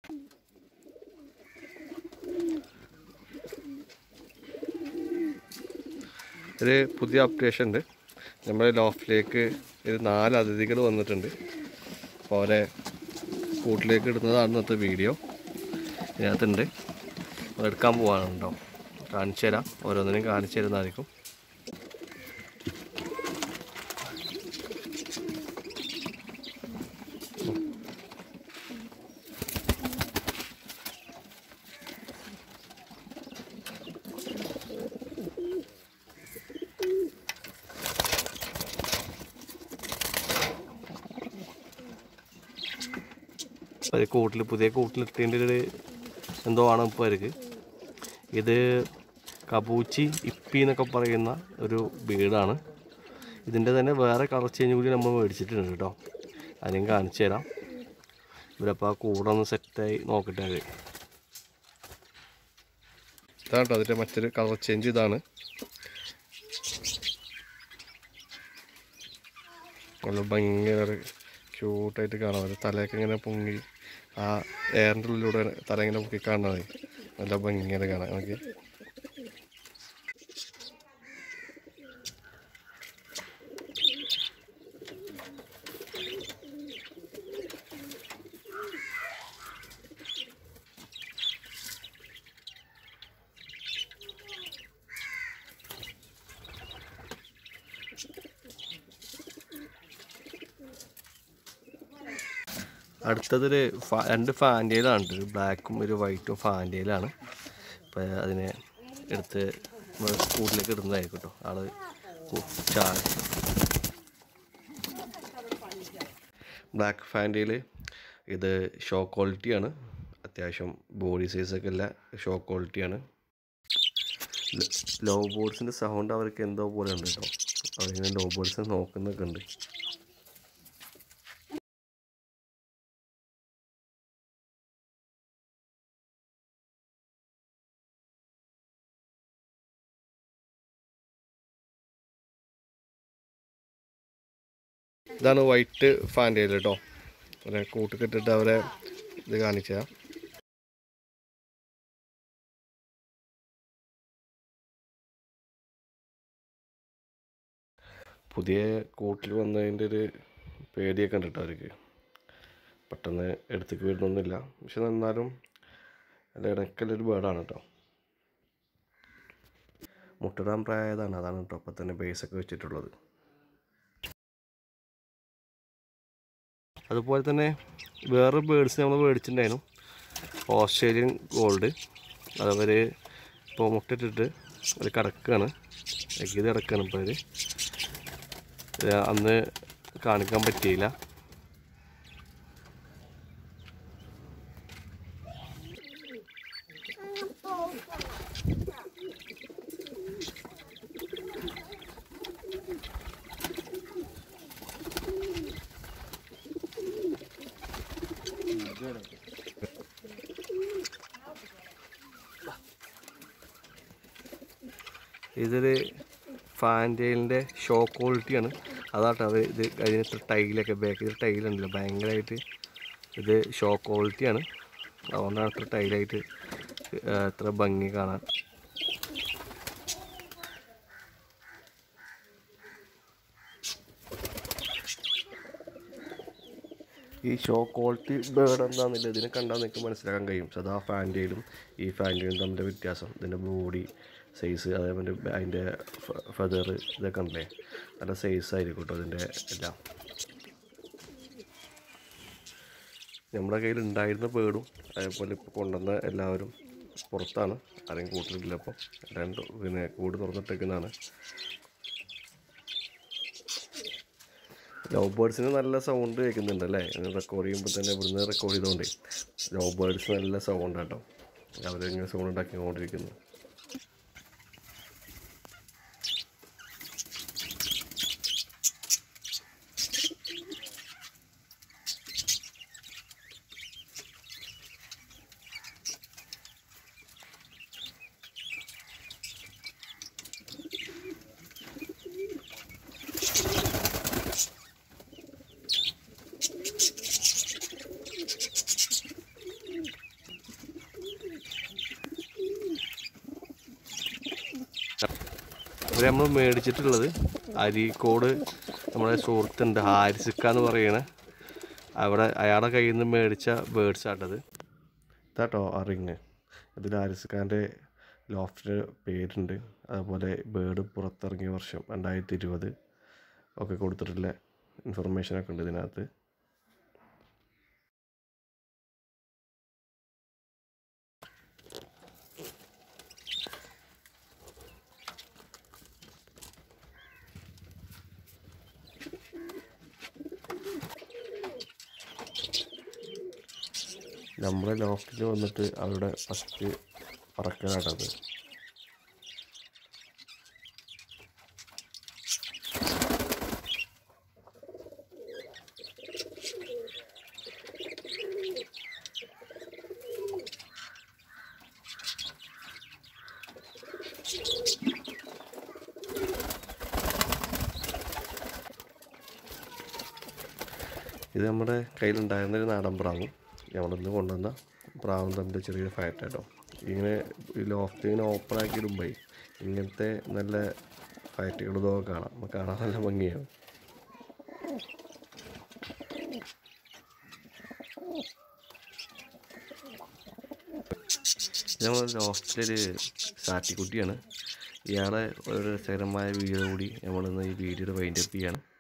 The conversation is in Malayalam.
ഒരു പുതിയ അപ്ഡേഷൻ ഉണ്ട് നമ്മുടെ ലോഫ്റ്റിലേക്ക് ഒരു നാല് അതിഥികൾ വന്നിട്ടുണ്ട് അപ്പോൾ അവരെ കൂട്ടിലേക്ക് ഇടുന്നതാണ് ഇന്നത്തെ വീഡിയോ ഇതിനകത്തുണ്ട് അത് എടുക്കാൻ പോകാനുണ്ടോ കാണിച്ചു തരാം ഓരോന്നിനും കാണിച്ചു തരുന്നതായിരിക്കും ഒരു കൂട്ടിൽ പുതിയ കൂട്ടിലിട്ടേൻ്റെ ഒരു എന്തോ ആണ് ഇപ്പോൾ അവർക്ക് ഇത് കബൂച്ചി ഇപ്പി എന്നൊക്കെ പറയുന്ന ഒരു വീടാണ് ഇതിൻ്റെ തന്നെ വേറെ കളർ ചേഞ്ച് കൂടി നമ്മൾ മേടിച്ചിട്ടുണ്ട് കേട്ടോ അതിനും കാണിച്ചു തരാം ഇവരപ്പോൾ ആ കൂടെ ഒന്ന് സെറ്റായി നോക്കട്ടെ അത് ഇതാണ് കേട്ടോ അതിൻ്റെ മറ്റൊരു കളർ ചേഞ്ച് ഇതാണ് നല്ല ഭയങ്കര ക്യൂട്ടായിട്ട് കാണാൻ പറ്റും തലയൊക്കെ ഇങ്ങനെ പൊങ്ങി ആ എയറിൻ്റെ ഉള്ളിലൂടെ തല ഇങ്ങനെ പൊക്കി കാണാൻ നല്ല ഭംഗിയായിട്ട് കാണാൻ നമുക്ക് അടുത്തതൊരു ഫാ രണ്ട് ഫാൻറ്റയിലാണ് ഒരു ബ്ലാക്കും ഒരു വൈറ്റും ഫാൻറ്റയിലാണ് അപ്പോൾ അതിനെ എടുത്ത് നമ്മള് കൂട്ടിലേക്ക് ഇടുന്നതായിരിക്കും കേട്ടോ ആള് കു- ചാ ബ്ലാക്ക് ഫാൻറ്റയിൽ ഇത് ഷോ ക്വാളിറ്റിയാണ് അത്യാവശ്യം ബോഡി സൈസൊക്കെ ഉള്ള ഷോ ക്വാളിറ്റിയാണ് ലോ ബോർഡ്സിൻ്റെ സൗണ്ട് അവർക്ക് എന്തോ പോലെ ഉണ്ട് കേട്ടോ അവരിങ്ങനെ ലോ ബോർഡ്സ് നോക്കുന്നൊക്കെ ഉണ്ട് ഇതാണ് വൈറ്റ് ഫാൻ്റെ കേട്ടോ അവരെ കൂട്ടുകെട്ടിട്ട് അവരെ ഇത് കാണിച്ചാ പുതിയ കൂട്ടിൽ വന്നതിൻ്റെ ഒരു പേടിയൊക്കെ ഉണ്ട് കേട്ടോ അവർക്ക് പെട്ടെന്ന് എടുത്തേക്ക് വരുന്നൊന്നുമില്ല പക്ഷെ എന്നാലും നല്ല ഇടയ്ക്കലൊരു ബേർഡാണ് കേട്ടോ മുട്ടിടാൻ പ്രായതാണ് അതാണ് കേട്ടോ അപ്പം തന്നെ ബേസൊക്കെ വെച്ചിട്ടുള്ളത് അതുപോലെ തന്നെ വേറെ ബേഡ്സ് നമ്മൾ മേടിച്ചിട്ടുണ്ടായിരുന്നു ഓസ്ട്രേലിയൻ ഗോൾഡ് അതവർ ഇപ്പോൾ മുട്ടിട്ടിട്ട് അത് കിടക്കുകയാണ് എഗ്ഗിത് കിടക്കുകയാണ് ഇപ്പോൾ അവർ അന്ന് കാണിക്കാൻ പറ്റിയില്ല ഇതൊരു ഫാൻറ്റെയിലിൻ്റെ ഷോ ക്വാളിറ്റിയാണ് അതാട്ടോ അവർ ഇത് അതിനകത്ത് ടൈലൊക്കെ ബാക്കിൽ ടൈലുണ്ടല്ലോ ഭയങ്കരമായിട്ട് ഇത് ഷോ ക്വാളിറ്റിയാണ് അതുകൊണ്ടാണ് അത്ര ടൈലായിട്ട് എത്ര ഭംഗി കാണാൻ ഈ ഷോ ക്വാളിറ്റി ബേർഡ് എന്താണെന്നില്ല ഇതിനെ കണ്ടാൽ നിങ്ങൾക്ക് മനസ്സിലാക്കാൻ കഴിയും സദാ ഫാൻറ്റയിലും ഈ ഫാൻറ്റയിലും തമ്മിലെ വ്യത്യാസം ഇതിൻ്റെ ബോഡി സൈസ് അതേപോലെ അതിൻ്റെ ഫെദർ ഇതൊക്കെ ഉണ്ടല്ലേ നല്ല സൈസ് ആയിരിക്കും കേട്ടോ അതിൻ്റെ എല്ലാം നമ്മുടെ കയ്യിൽ ഉണ്ടായിരുന്ന ബേർഡും അതേപോലെ ഇപ്പോൾ കൊണ്ടുവന്ന എല്ലാവരും പുറത്താണ് ആരെയും കൂട്ടിലില്ല അപ്പോൾ രണ്ട് പിന്നെ കൂട് തുറന്നിട്ടേക്കുന്നതാണ് ലവ് ബേർഡ്സിന് നല്ല സൗണ്ട് കേൾക്കുന്നുണ്ട് അല്ലേ റെക്കോർഡ് ചെയ്യുമ്പോൾ തന്നെ ഇവിടുന്ന് റെക്കോർഡ് ചെയ്തുകൊണ്ടേ ലവ് ബേർഡ്സ് നല്ല സൗണ്ട് കേട്ടോ അവരിങ്ങനെ സൗണ്ട് ഉണ്ടാക്കിക്കൊണ്ടിരിക്കുന്നു ഇവരെ നമ്മൾ മേടിച്ചിട്ടുള്ളത് അരീക്കോട് നമ്മുടെ സുഹൃത്തുണ്ട് ഹാരിസിക്ക എന്ന് പറയണ അവിടെ അയാളുടെ കയ്യിൽ നിന്ന് മേടിച്ച ബേഡ്സ് ആട്ടത് ഇതാട്ടോ ആ റിങ് ഇതിൽ ഹാരിസിക്കാൻ്റെ ലോഫ്റ്റിൻ്റെ പേരുണ്ട് അതുപോലെ ബേഡ് പുറത്തിറങ്ങിയ വർഷം രണ്ടായിരത്തി ഇരുപത് ഒക്കെ കൊടുത്തിട്ടുള്ള ഇൻഫർമേഷനൊക്കെ ഉണ്ട് ഇതിനകത്ത് നമ്മുടെ ലോഫ്റ്റിൽ വന്നിട്ട് അവരുടെ ഫസ്റ്റ് പറക്കലാട്ടത് ഇത് നമ്മുടെ കയ്യിലുണ്ടായിരുന്ന ഒരു നാടൻ പ്രാവും നമ്മളിന്ന് കൊണ്ടുവന്ന പ്രാവും തമ്മിൽ ചെറിയൊരു ഫൈറ്റ് കേട്ടോ ഇങ്ങനെ ഈ ലോഫ്റ്റ് ഇങ്ങനെ ഓപ്പൺ ആക്കിയിടുമ്പോൾ ഇങ്ങനത്തെ നല്ല ഫൈറ്റുകൾ ഇതൊക്കെ കാണാം നമുക്ക് കാണാൻ നല്ല ഭംഗിയാണ് ഇത് നമ്മുടെ ലോഫ്റ്റിലൊരു സാറ്റിക്കുട്ടിയാണ് ഇയാളെ ഒരു രസകരമായ വീഡിയോ കൂടി നമ്മളിന്ന് ഈ വീഡിയോയുടെ വൈൻഡപ്പ് ചെയ്യാണ്